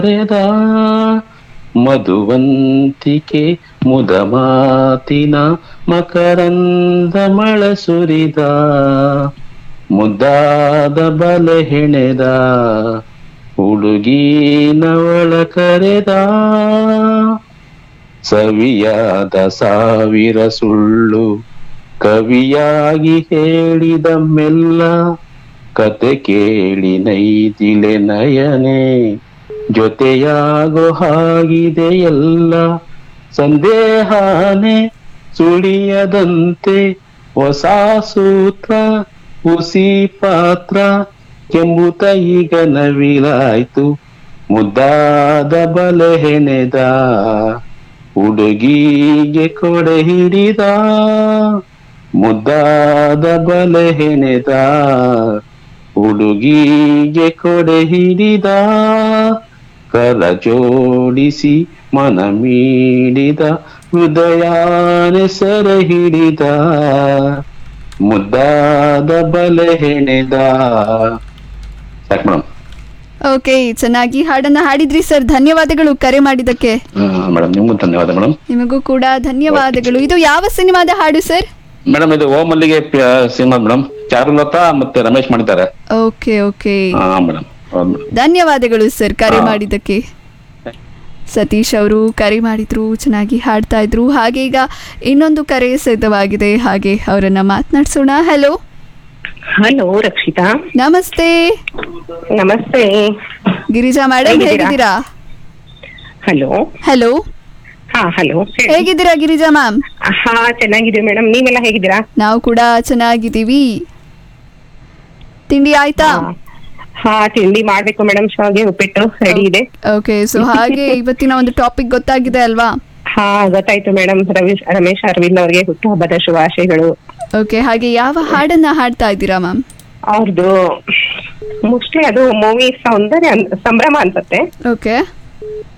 ಕರೆದ ಮಧುವಂತಿಕೆ ಮುದ ಮಾತಿನ ಮಕರಂದ ಮಳ ಸುರಿದ ಮುದ್ದಾದ ಬಲೆ ಹೆಣೆದ ಹುಡುಗಿನವಳ ಕರೆದ ಸವಿಯಾದ ಸಾವಿರ ಸುಳ್ಳು ಕವಿಯಾಗಿ ಹೇಳಿದ ಮೆಲ್ಲ ಕತೆ ಕೇಳಿ ನೈದಿಲೆ ನಯನೆ ಜೊತೆಯಾಗೋ ಹಾಗಿದೆ ಎಲ್ಲ ಸಂದೇಹನೆ ಸುಳಿಯದಂತೆ ಹೊಸ ಸೂತ್ರ ಹುಸಿ ಪಾತ್ರ ಕೆಂಬುತ ಈಗ ನವಿಲಾಯ್ತು ಮುದ್ದಾದ ಬಲೆ ಹೆಣೆದ ಹುಡುಗಿಗೆ ಕೊಡೆ ಹಿಡಿದ ಮುದ್ದಾದ ಬಲೆ ಹೆಣೆದ ಹುಡುಗಿಗೆ ಕೊಡೆ ಹಿಡಿದ ಕರ ಜೋಡಿಸಿ ಮನ ಮೀಡಿದ ಹೃದಯಾನೆ ಸೆರೆ ಹಿಡಿದ ಮುದ್ದಾದ ಬಲೆ ಹೆಣೆದ ಸಾಕು ಮೇಡಮ್ ಓಕೆ ಚೆನ್ನಾಗಿ ಹಾಡನ್ನ ಹಾಡಿದ್ರಿ ಸರ್ ಧನ್ಯವಾದಗಳು ಕರೆ ಮಾಡಿದ್ದಕ್ಕೆ ಮೇಡಮ್ ನಿಮಗೂ ಧನ್ಯವಾದ ಮೇಡಮ್ ನಿಮಗೂ ಕೂಡ ಧನ್ಯವಾದಗಳು ಇದು ಯಾವ ಸಿನಿಮಾದ ಹಾಡು ಸರ್ ಮೇಡಮ್ ಇದು ಓ ಮಲ್ಲಿಗೆ ಸಿನಿಮಾ ಮೇಡಮ್ ಚಾರುಲತಾ ಮತ್ತೆ ರಮೇಶ್ ಮಾಡಿದ್ದಾರೆ ಓಕೆ ಓಕೆ ಹಾ ಮೇಡಮ್ ಹೌದು ಮೇಡಮ್ ಧನ್ಯವಾದಗಳು ಸರ್ ಕರೆ ಹಾ. ಮಾಡಿದ್ದಕ್ಕೆ ಸತೀಶ್ ಅವರು ಕರೆ ಮಾಡಿದ್ರು ಚೆನ್ನಾಗಿ ಹಾಡ್ತಾ ಇದ್ರು ಹಾಗೆ ಈಗ ಇನ್ನೊಂದು ಕರೆ ಸಿದ್ಧವಾಗಿದೆ ಹಾಗೆ ಅವರನ್ನ ಮಾತನಾಡ್ಸೋಣ ಹಲೋ ಹಲೋ ರಕ್ಷಿತಾ ನಮಸ್ತೆ ನಮಸ್ತೆ ಗಿರಿಜಾ ಮೇಡಮ್ ಹೇಗಿದ್ದೀರಾ? ಹೇಗಿದ್ದೀರಾ ಹಲೋ ಹಲೋ ಹಾ ಹಲೋ ಹೇಗಿದ್ದೀರಾ ಗಿರಿಜಾ ಮ್ಯಾಮ್ ಹಾ ಚೆನ್ನಾಗಿದೆ ಮೇಡಮ್ ನೀವೆಲ್ಲ ಹೇಗಿದ್ದೀರಾ ನಾವು ಕೂಡ ಚೆನ್ನಾಗಿದ್ದೀವಿ ತಿಂಡಿ ಆಯ್ತಾ ಹಾ. ಹಾ ತಿಂಡಿ ಮಾಡ್ಬೇಕು ಮೇಡಮ್ ಶಾವಿಗೆ ಉಪ್ಪಿಟ್ಟು ರೆಡಿ ಇದೆ ಓಕೆ ಸೊ ಹಾಗೆ ಇವತ್ತಿನ ಒಂದು ಟಾಪಿಕ್ ಗೊತ್ತಾಗಿದೆ ಅಲ್ವಾ ಹಾ ಗೊತ್ತಾಯ್ತು ಮೇಡಮ್ ರವಿ ರಮೇಶ್ ಅರವಿಂದ್ ಅವ್ರಿಗೆ ಹುಟ್ಟುಹಬ್ಬದ ಶುಭಾಶಯಗಳು ಓಕೆ ಹಾಗೆ ಯಾವ ಹಾಡನ್ನ ಹಾಡ್ತಾ ಇದ್ದೀರಾ ಮ್ಯಾಮ್ ಅವ್ರದ್ದು ಮೋಸ್ಟ್ಲಿ ಅದು ಮೂವಿ ಸೌಂದರ್ಯ ಅನ್- ಸಂಭ್ರಮ ಅನ್ಸತ್ತೆ ಓಕೆ